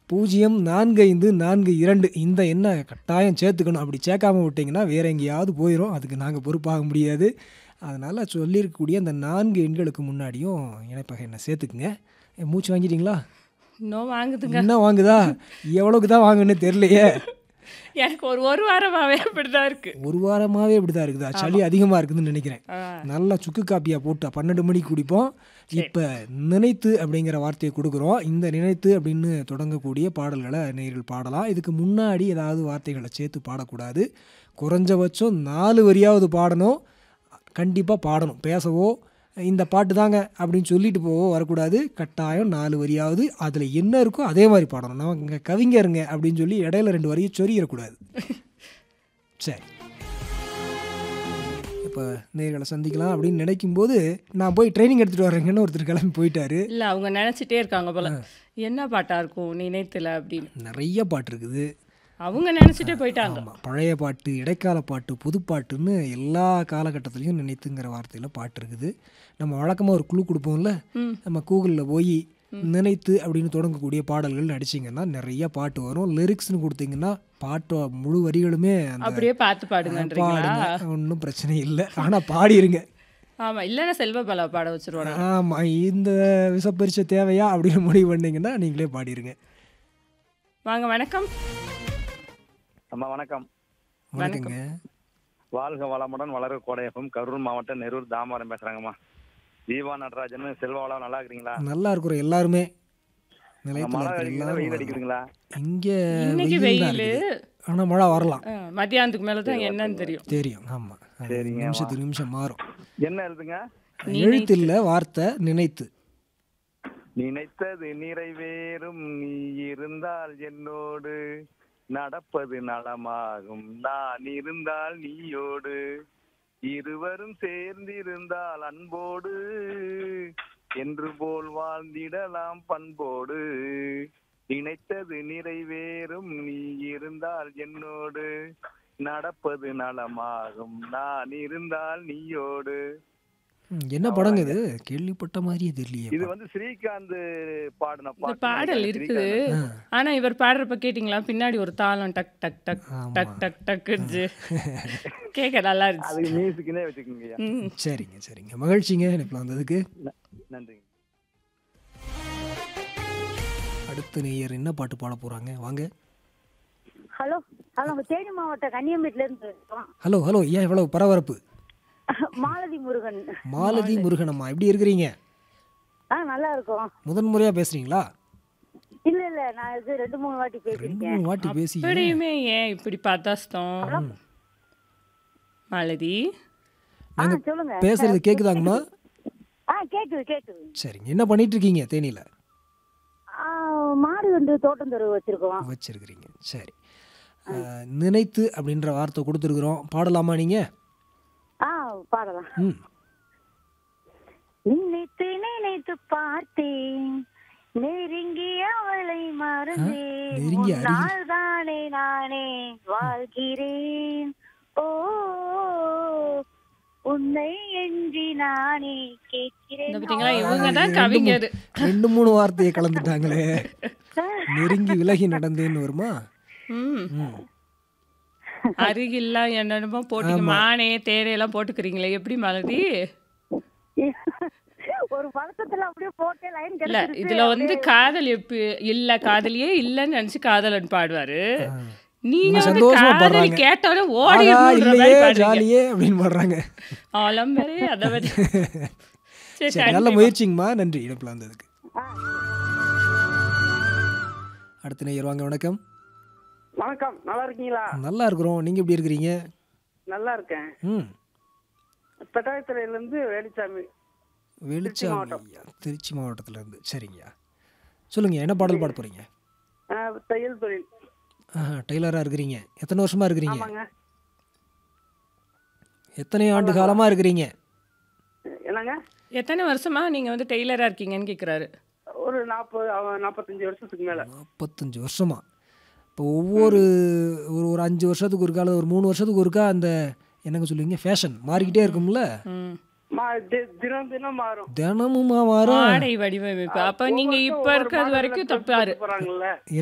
பூஜ்ஜியம் நான்கு ஐந்து நான்கு இரண்டு இந்த எண்ணை கட்டாயம் சேர்த்துக்கணும் அப்படி சேர்க்காம விட்டிங்கன்னா வேற எங்கேயாவது போயிடும் அதுக்கு நாங்கள் பொறுப்பாக முடியாது அதனால் சொல்லியிருக்கக்கூடிய அந்த நான்கு எண்களுக்கு முன்னாடியும் இணைப்பக எண்ணை சேர்த்துக்குங்க ஏ, மூச்சு வாங்கிட்டீங்களா இன்னும் வாங்குதுங்க என்ன வாங்குதா எவ்வளோக்கு தான் வாங்குன்னு தெரியலையே எனக்கு ஒரு ஒரு வாரமாவே அப்படிதான் இருக்கு ஒரு வாரமாகவே இப்படி தான் இருக்குதா சளி அதிகமாக இருக்குதுன்னு நினைக்கிறேன் ஆ, நல்லா சுக்கு காப்பியாக போட்டு பன்னெண்டு மணிக்கு குடிப்போம் இப்போ நினைத்து அப்படிங்கிற வார்த்தையை கொடுக்குறோம் இந்த நினைத்து அப்படின்னு தொடங்கக்கூடிய பாடல்களை நேர்கள் பாடலாம் இதுக்கு முன்னாடி ஏதாவது வார்த்தைகளை சேர்த்து பாடக்கூடாது குறைஞ்சபட்சம் நாலு வரியாவது பாடணும் கண்டிப்பாக பாடணும் பேசவோ இந்த பாட்டு தாங்க அப்படின்னு சொல்லிட்டு போவோ வரக்கூடாது கட்டாயம் நாலு வரியாவது அதில் என்ன இருக்கோ அதே மாதிரி பாடணும் நம்ம இங்கே கவிஞருங்க அப்படின்னு சொல்லி இடையில ரெண்டு வரியை சொறியிடக்கூடாது சரி இப்போ நேர்களை சந்திக்கலாம் அப்படின்னு நினைக்கும் போது நான் போய் ட்ரைனிங் எடுத்துகிட்டு வரேங்கன்னு ஒருத்தர் கிளம்பி போயிட்டாரு இல்ல அவங்க நினைச்சிட்டே இருக்காங்க போல என்ன பாட்டா இருக்கும் நினைத்துல அப்படின்னு நிறைய பாட்டு இருக்குது அவங்க நினைச்சிட்டே போயிட்டாங்க ஆமாம் பழைய பாட்டு இடைக்கால பாட்டு புதுப்பாட்டுன்னு எல்லா காலகட்டத்துலேயும் நினைத்துங்கிற வார்த்தையில் பாட்டு இருக்குது நம்ம வழக்கமாக ஒரு குழு கொடுப்போம்ல நம்ம கூகுளில் போய் நினைத்து அப்படின்னு தொடங்கக்கூடிய பாடல்கள் அடிச்சிங்கன்னா நிறைய பாட்டு வரும் லிரிக்ஸ்னு கொடுத்தீங்கன்னா பாட்டு முழு வரிகளுமே அந்த அப்படியே பார்த்து பாடுங்கன்றீங்களா பாடுங்க ஒன்றும் பிரச்சனை இல்லை ஆனால் பாடிருங்க ஆமா இல்லைன்னா செல்வபாலா பாட வச்சிருவாங்க ஆமாம் இந்த விசப்பரிச்சை தேவையா அப்படின்னு முடிவு பண்ணீங்கன்னா நீங்களே பாடிருங்க வாங்க வணக்கம் அம்மா வணக்கம் வணக்கங்க வாழ்க வளமுடன் வளர கோடையப்பம் கரூர் மாவட்டம் நெரூர் தாமரம் பேசுறாங்கம்மா தீபா நடராஜன் செல்வாவளா நல்லா இருக்கிறீங்களா நல்லா இருக்கிறோம் எல்லாருமே அங்க நிலையத்தில் மழை இருக்கிற அடிக்குதுங்களா எல்லாரும் வெயில் அடிக்குதுங்களா இங்கே இன்னைக்கு வெயில் தான் வெயிலு. இருக்குது ஆனால் மழை வரலாம் ஆ, மத்தியானத்துக்கு மேல தான் என்னன்னு தெரியும் தெரியும் ஆமாம் சரிங்க, நிமிஷத்துக்கு நிமிஷம் மாறும் என்ன எழுதுங்க எழுத்து இல்லை வார்த்தை நினைத்து நினைத்தது நிறைவேறும் நீ இருந்தால் என்னோடு நடப்பது நலமாகும் நான் இருந்தால் நீயோடு இருவரும் சேர்ந்திருந்தால் அன்போடு என்று போல் வாழ்ந்திடலாம் பண்போடு நினைத்தது நிறைவேறும் நீ இருந்தால் என்னோடு நடப்பது நலமாகும் நான் இருந்தால் நீயோடு ம், என்ன படங்க இது கேள்விப்பட்ட மாதிரியே தெரியலையே இது வந்து ஸ்ரீகாந்த் பாடின இந்த பாட்டு பாடல் நினைக்கிறேன். இருக்குது ஸ்ரீகாந்த். ஆனா இவர் பாடுறப்ப கேட்டிங்களா பின்னாடி ஒரு தாளம் டக் டக் டக் ஆமா. டக் டக் டக்குச்சு கேட்க நல்லா இருந்துச்சு அதுக்கு மியூசிக்னே வச்சுக்கோங்க ஐயா. ம். சரிங்க சரிங்க மகிழ்ச்சிங்க எனக்கு வந்ததுக்கு ந- நன்றிங்க அடுத்த நேயர் என்ன பாட்டு பாட போகிறாங்க வாங்க ஹலோ ஹலோ தேனி மாவட்டம் கன்னியம்பேட்டில இருந்து இருக்கோம். ஹலோ ஹலோ ஏன் இவ்வளவு பரபரப்பு மாலதி முருகன் மாலதி முருகனம்மா எப்படி இருக்கிறீங்க ஆ நல்லா இருக்கும் முதன் முறையாக பேசுகிறீங்களா இல்ல இல்ல நான் இது ரெண்டு மூணு வாட்டி ரெண்டு பேசியிருக்கேன் மூணு வாட்டி பேசி இப்படியுமே ஏன் இப்படி பார்த்தாஸ்தம் மாலதி ஆ நாங்கள் சொல்லுங்க பேசுறது கேட்குதாங்கம்மா ஆ கேக்குது கேக்குது சரிங்க என்ன பண்ணிட்டு இருக்கீங்க தேனியில் ஆ, மாடு வந்து தோட்டம் தெருவு வச்சிருக்கோம் வச்சிருக்கிறீங்க சரி அஹ், நினைத்து அப்படின்ற வார்த்தை கொடுத்துருக்குறோம் பாடலாமா நீங்கள் ஆ பாடலாம் ம் நினைத்து நினைத்து பார்த்தேன் நெருங்கி அவளை மறந்தேன் நெருங்கி அருகில். உன்னால் தானே நானே வாழ்கிறேன் ஓ உன்னை என்று நானே இந்த கேட்கிறேன் பார்த்தீங்களா இவங்க தான் ரெண்டு மூ- கவிஞர் ரெண்டு மூணு வார்த்தையை கலந்துட்டாங்களே நெருங்கி விலகி நடந்தேன்னு வருமா ம் ம் அருகில்லாம் என்னென்னமோ போட்டுக்க மானே தேரையெல்லாம் போட்டுக்கிறீங்களே எப்படி மாலதி ஒரு பழக்கத்துல அப்படியே போட்டே லைன் இல்ல கிடைச்சிருச்சு இதுல வந்து காதல் எப்ப இல்ல காதலியே இல்லன்னு நினைச்சு காதலன் பாடுவாரு நீங்க இவங்க வந்து சந்தோஷமா காதலி பாடுறாங்க. கேட்டோட ஆகா, ஓடிடணுன்ற இல்லையே மாதிரி பாடுறீங்க ஜாலியே அப்படின்னு பாடுறாங்க ஆலம்பரே அதை பத்தி சரி சரி நல்ல நன்றிம்மா. முயற்சிங்கம்மா நன்றி இணைப்பில் வந்ததுக்கு ஆ. அடுத்த நேயர் வாங்க வணக்கம் வணக்கம் நல்லா இருக்கீங்களா நல்லா இருக்கிறோம் நீங்கள் எப்படி இருக்கிறீங்க நல்லா இருக்கேன் ம் பெட்டாயத்துறையில இருந்து வேலுச்சாமி வெளிச்சாமி ஐயா திருச்சி மாவட்டத்துல இருந்து சரிங்கய்யா சொல்லுங்க என்ன பாடல் பாட போறீங்க ஆஹ், தையல் தொழில் டெய்லராக இருக்கிறீங்க எத்தனை வருஷமா இருக்கிறீங்க ஆமாங்க எத்தனை ஆண்டு காலமா இருக்கிறீங்க என்னங்க எத்தனை வருஷமா நீங்க வந்து டெய்லரா இருக்கீங்கன்னு கேக்குறாரு ஒரு நாற்பது நாற்பத்தஞ்சு வருஷத்துக்கு மேல நாற்பத்தஞ்சு வருஷமா இப்போ ஒவ்வொரு ஒரு ஒரு அஞ்சு வருஷத்துக்கு ஒருக்கா அல்லது ஒரு மூணு வருஷத்துக்கு ஒருக்கா அந்த என்னங்க சொல்லுவீங்க ஃபேஷன் மாறிக்கிட்டே இருக்கும்ல ம். மா- தி- தினம் தினம் மாறும் தினமுமா மாறும் ஆடை வடிவமைப்பு அப்ப நீங்க இப்ப இருக்கிறது வரைக்கும் தப்பாரு போறாங்கல்ல